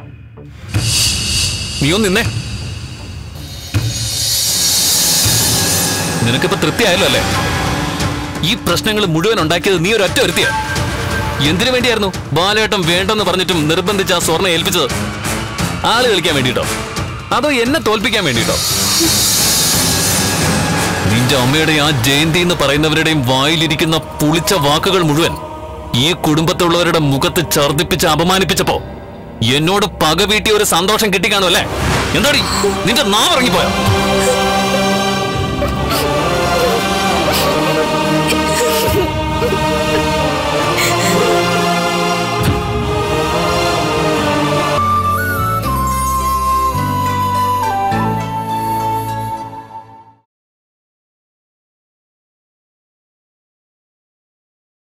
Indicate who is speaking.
Speaker 1: നീ ഒന്ന് നിന്നേ നിനക്കിപ്പോ തൃപ്തിയായല്ലോ അല്ലേ ഈ പ്രശ്നങ്ങൾ മുഴുവൻ ഉണ്ടാക്കിയത് നീ ഒരു ഒറ്റ ഒരുത്തിയ എന്തിനു വേണ്ടിയായിരുന്നു ബാലേട്ടൻ വേണ്ടെന്ന് പറഞ്ഞിട്ടും നിർബന്ധിച്ച് ആ സ്വർണ്ണ ഏൽപ്പിച്ചത് ആള് കളിക്കാൻ വേണ്ടിട്ടോ അതോ എന്നെ തോൽപ്പിക്കാൻ വേണ്ടിട്ടോ നിന്റെ അമ്മയുടെ ആ ജയന്തി എന്ന് പറയുന്നവരുടെയും വായിലിരിക്കുന്ന പുളിച്ച വാക്കുകൾ മുഴുവൻ ഈ കുടുംബത്തുള്ളവരുടെ മുഖത്ത് ഛർദിപ്പിച്ച് അപമാനിപ്പിച്ചപ്പോ എന്നോട് പക വീട്ടിയ ഒരു സന്തോഷം കിട്ടിക്കാണോ അല്ലേ എന്താടി നിന്റെ നാവിറങ്ങിപ്പോയോ